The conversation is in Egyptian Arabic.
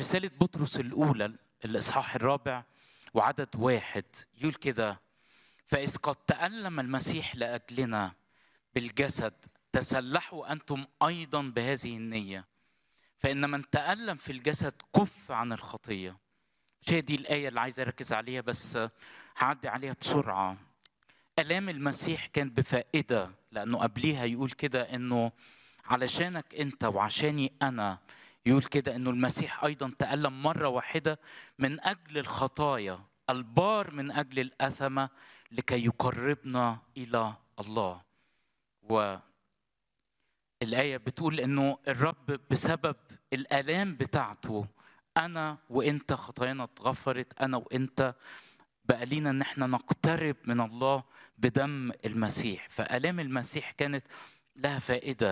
رسالة بطرس الأولى الإصحاح الرابع وعدد واحد يقول كده فإذ قد تألم المسيح لأجلنا بالجسد تسلحوا أنتم أيضا بهذه النية فإن من تألم في الجسد كف عن الخطية مش هي دي الآية اللي عايز أركز عليها بس هعدي عليها بسرعة آلام المسيح كانت بفائدة لأنه قبليها يقول كده إنه علشانك أنت وعشاني أنا يقول كده إنه المسيح أيضا تألم مرة واحدة من أجل الخطايا البار من أجل الأثمة لكي يقربنا إلى الله و الآية بتقول إنه الرب بسبب الآلام بتاعته أنا وأنت خطايانا اتغفرت أنا وأنت بقى لينا إن احنا نقترب من الله بدم المسيح فآلام المسيح كانت لها فائدة